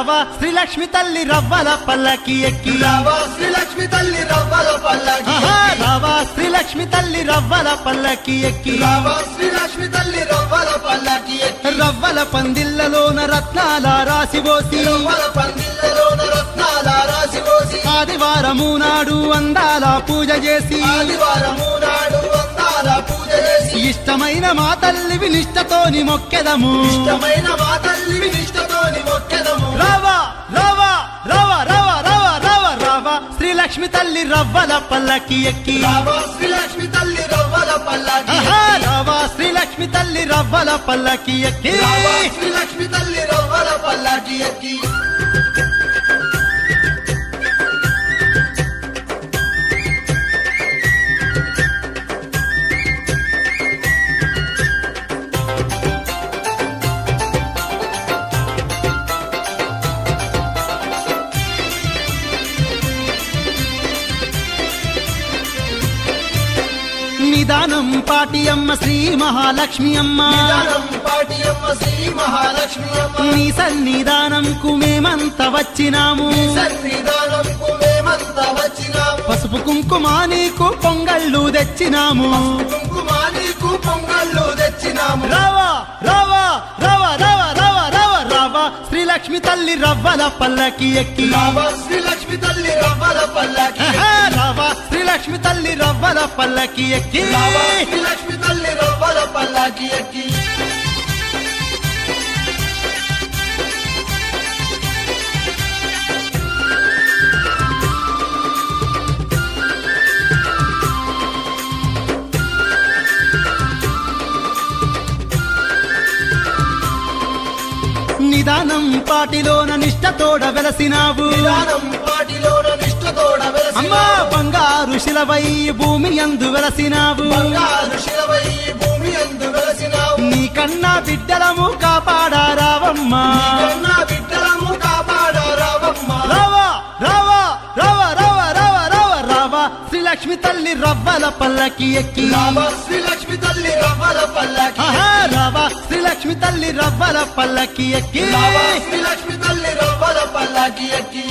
రావా శ్రీలక్ష్మి తల్లి రవ్వల పల్లకి ఎక్కి రావా శ్రీలక్ష్మి తల్లి రవ్వల పల్లకి ఆహా, రావా శ్రీలక్ష్మి తల్లి రవ్వల పల్లకి ఎక్కి రావా శ్రీలక్ష్మి తల్లి రవ్వల పల్లకి ఎక్కి రవ్వల పందిళ్ళలోన రత్నాల రాసిపోసి రవ్వల పందిళ్ళలోన రత్నాల రాసి పోసి ఆదివారము నాడు అందాల పూజ చేసి ఆదివారము నాడు అందాల పూజ చేసి ఇష్టమైన మా తల్లివి నిష్టతోని మొక్కెదము ఇష్టమైన మా తల్లి నిష్టతోని మొక్కెదము రావా రావా రావా రావా రావా రావా రావా శ్రీలక్ష్మి తల్లి రవ్వల పల్లకి ఎక్కి రావా శ్రీలక్ష్మి తల్లి రవ్వల పల్లకి ఆహా, రావా శ్రీలక్ష్మి తల్లి రవ్వల పల్లకి ఎక్కి రావా శ్రీలక్ష్మి తల్లి రవ్వల పల్లకి ఎక్కి నిదానం పాటి అమ్మ శ్రీ మహాలక్ష్మి అమ్మ నిదానం పాటియమ్మ శ్రీ మహాలక్ష్మి అమ్మ నీ సన్నిధానంకు మేమంత వచ్చినాము సన్నిధానంకు మేమంతా వచ్చినాము పసుపు కుంకుమ నీకు పొంగళ్ళు తెచ్చినాము కుంకుమ నీకు పొంగళ్ళు తెచ్చినాము రావా రావా రావా రావా రావా రావా రావా శ్రీలక్ష్మి తల్లి రవ్వల పల్లకి ఎక్కి రావా శ్రీలక్ష్మి తల్లి రవ్వల పల్లకి ఆహా, రావా శ్రీలక్ష్మి తల్లి రవ్వల పల్లకి ఎక్కి రావా శ్రీలక్ష్మి తల్లి రవ్వల పల్లకి ఎక్కి నిదానం పాటిలోన నిష్టతోడ వెలసినావు నిదానం పాటిలోన నిష్ఠతోడ అమ్మా వెలసిన బంగారు శిలవై భూమి యందు వెలసినావు బంగారు శిలవై భూమి ఎందు వెలసినావు నీ కన్నా బిడ్డలము కాపాడారావమ్మా కన్నా బిడ్డలము కాపాడా రావమ్మ రావా రావా రావా రావా రావా రావా రావా శ్రీలక్ష్మి తల్లి రవ్వల పల్లకి ఎక్కి రావా శ్రీలక్ష్మి తల్లి రవ్వల పల్లకి ఆహా, రావా శ్రీలక్ష్మి తల్లి రవ్వల పల్లకి ఎక్కి రావా శ్రీలక్ష్మి తల్లి రవ్వల పల్లకి ఎక్కి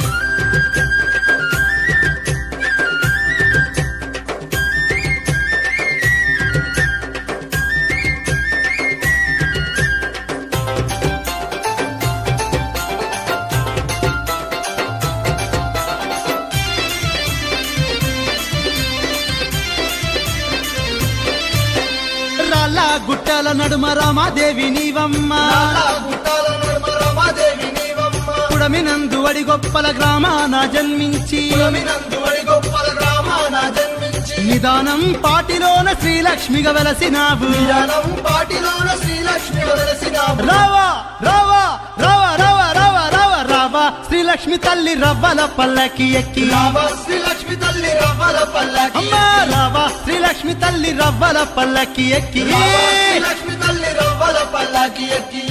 రాళ్ళ గుట్టల నడుమ రామాదేవి నీవమ్మ నాలా గుట్టాల నడుమ రమాదేవి నీవమ్మ పుడమినందు అడి గొప్పల గ్రామాన జన్మించి పురమినందు వడి గొప్పల గ్రామాన జన్మించి నిదానం పాటిలోన శ్రీలక్ష్మిగా వెలసినావు నిదానం పాటిలోన శ్రీలక్ష్మి వెలసినావు రావా రావా రావా రావా రావా రావా రావా శ్రీలక్ష్మి తల్లి రవ్వల పల్లకి ఎక్కి రావా శ్రీలక్ష్మి తల్లి రవ్వల పల్లకి అమ్మా రావా శ్రీలక్ష్మి తల్లి రవ్వల పల్లకి ఎక్కి రావా శ్రీలక్ష్మి తల్లి రవ్వల పల్లకి ఎక్కి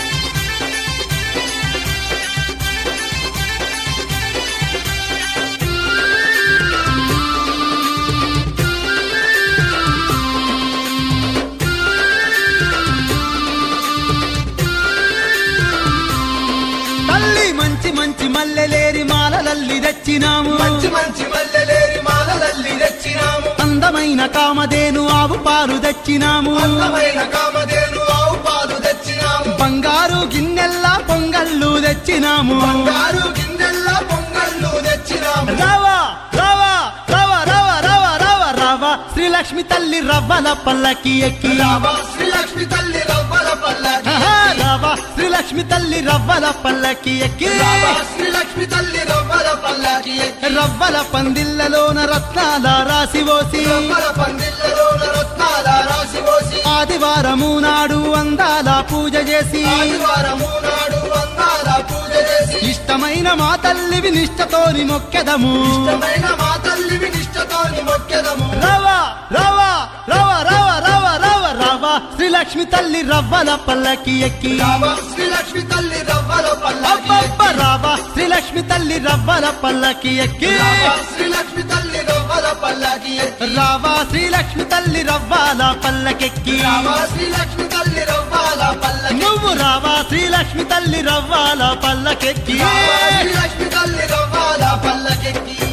తల్లి మంచి మంచి మల్లెలేరి మాలలల్లి తెచ్చినాము మంచి మంచి మల్లెలేరి మాలలల్లి తెచ్చినాము అందమైన కామధేను ఆవు పాలు తెచ్చినాము అందమైన కామధేను ఆవు పాలు తెచ్చినాము బంగారు గిన్నెల్లా పొంగళ్ళు తెచ్చినాము బంగారు గిన్నెల్ల పొంగళ్ళు తెచ్చినాము రావా రావా రావా రావా రావా రావా రావా శ్రీలక్ష్మి తల్లి రవ్వల పల్లకి ఎక్కి రావా శ్రీలక్ష్మి తల్లి రవ్వల పల్లకి ఆహా, రావా శ్రీలక్ష్మి తల్లి రవ్వల పల్లకి ఎక్కి రావా శ్రీలక్ష్మి తల్లి రవ్వల పల్లకి ఎక్కి రవ్వల పందిళ్ళలోన రత్నాల రాసిపోసి రవ్వల పందిళ్ళలోన రత్నాల రాసి పోసి ఆదివారము నాడు అందాల పూజ చేసి ఆదివారము నాడు అందాల పూజ చేసి ఇష్టమైన మా తల్లివి నిష్టతోని మొక్కెదము ఇష్టమైన మా తల్లివి నిష్టతోని మొక్కెదము రావా రావా రావా రావా రావా రావా రావా శ్రీలక్ష్మి తల్లి రవ్వల పల్లకి ఎక్కి రావా శ్రీలక్ష్మి తల్లి రవ్వల పల్లకి అబ్బబ్బ రావా శ్రీలక్ష్మి తల్లి రవ్వల పల్లకి ఎక్కి రావా శ్రీలక్ష్మి తల్లి రవ్వల పల్లకి ఎక్కి రావా శ్రీలక్ష్మి తల్లి రవ్వాల పల్లకెక్కి రావా శ్రీలక్ష్మి తల్లి రవ్వల పల్లకి నువ్వు రావా శ్రీలక్ష్మి తల్లి రవ్వాల పల్లకెక్కి శ్రీలక్ష్మి తల్లి రవ్వాల పల్లకెక్కి